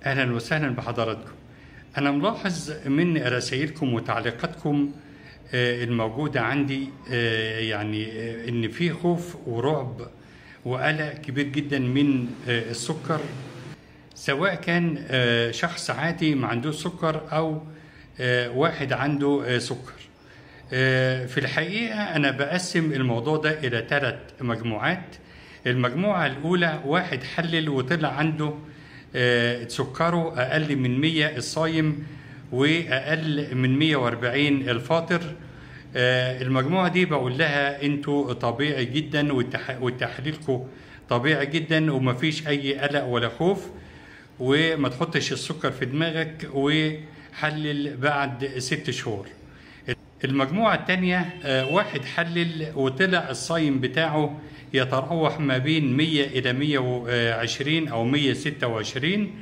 اهلا وسهلا بحضراتكم انا ملاحظ من رسائلكم وتعليقاتكم آه، الموجوده عندي آه، يعني آه، ان في خوف ورعب وقلق كبير جدا من آه، السكر سواء كان آه، شخص عادي ما عندوش سكر او آه، واحد عنده آه، سكر آه، في الحقيقه انا بقسم الموضوع ده الى ثلاث مجموعات المجموعه الاولى واحد حلل وطلع عنده آه، سكره اقل من 100 الصايم واقل من 140 الفاطر آه، المجموعه دي بقول لها انتوا طبيعي جدا والتح- وتحليلكم طبيعي جدا ومفيش اي قلق ولا خوف وما تحطش السكر في دماغك وحلل بعد ست شهور المجموعة التانية آه، واحد حلل وطلع الصايم بتاعه يتراوح ما بين 100 إلى 120 أو 126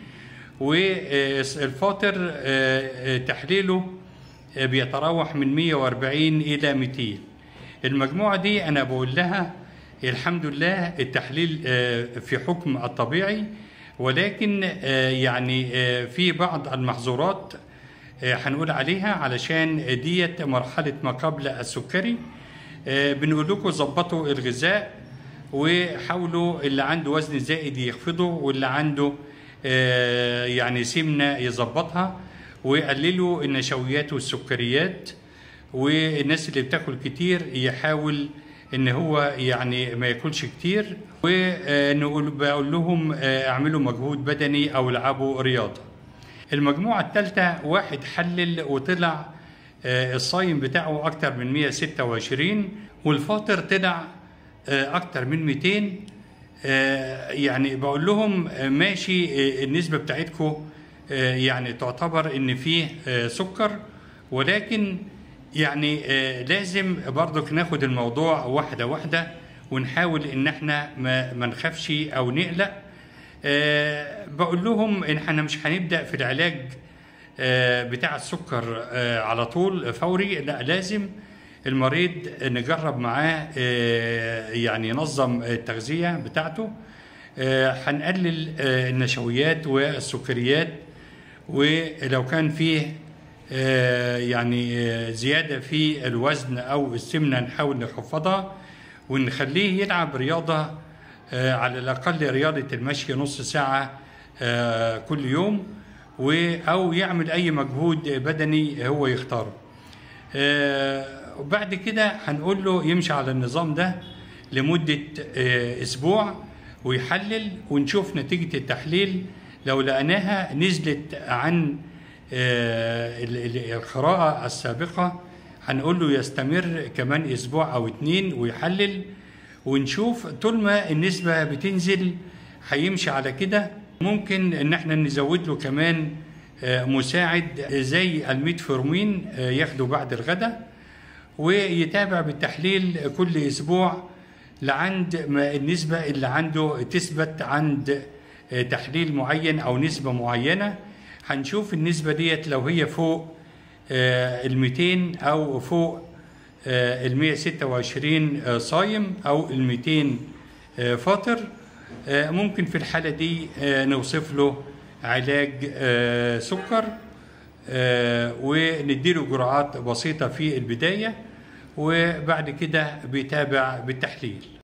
والفاطر آه، آه، تحليله آه، بيتراوح من 140 إلى 200 المجموعة دي أنا بقول لها الحمد لله التحليل آه، في حكم الطبيعي ولكن آه، يعني آه، في بعض المحظورات آه، هنقول عليها علشان ديت مرحلة ما قبل السكري آه، بنقول لكم ظبطوا الغذاء وحاولوا اللي عنده وزن زائد يخفضه واللي عنده آه، يعني سمنة يظبطها ويقللوا النشويات والسكريات والناس اللي بتاكل كتير يحاول ان هو يعني ما ياكلش كتير ونقول بقول لهم آه، اعملوا مجهود بدني او العبوا رياضه المجموعة الثالثة واحد حلل وطلع آه، الصايم بتاعه أكتر من 126 والفاطر طلع آه، أكتر من 200 آه، يعني بقول لهم آه، ماشي آه، النسبة بتاعتكم آه، يعني تعتبر إن فيه آه، سكر ولكن يعني آه، لازم برضك ناخد الموضوع واحدة واحدة ونحاول إن احنا ما ما نخافش أو نقلق آه، بقول لهم ان احنا مش هنبدا في العلاج آه، بتاع السكر آه، على طول فوري لا لازم المريض نجرب معاه آه، يعني ينظم التغذيه بتاعته آه، هنقلل آه، النشويات والسكريات ولو كان فيه آه، يعني آه، زياده في الوزن او السمنه نحاول نخفضها ونخليه يلعب رياضه آه، على الأقل رياضة المشي نص ساعة آه، كل يوم و- أو يعمل أي مجهود بدني هو يختاره آه، وبعد كده هنقول له يمشي على النظام ده لمدة آه، أسبوع ويحلل ونشوف نتيجة التحليل لو لقيناها نزلت عن آه، ال- ال- القراءة السابقة هنقول له يستمر كمان أسبوع أو اتنين ويحلل ونشوف طول ما النسبة بتنزل هيمشي على كده ممكن ان احنا نزود له كمان آه، مساعد زي الميتفورمين آه، ياخده بعد الغداء ويتابع بالتحليل كل اسبوع لعند ما النسبة اللي عنده تثبت عند آه، تحليل معين او نسبة معينة هنشوف النسبة ديت لو هي فوق ال 200 او فوق ال 126 آه، صايم او ال 200 آه، فاطر آه، ممكن في الحالة دي آه، نوصف له علاج آه، سكر آه، ونديله جرعات بسيطة في البداية وبعد كده بيتابع بالتحليل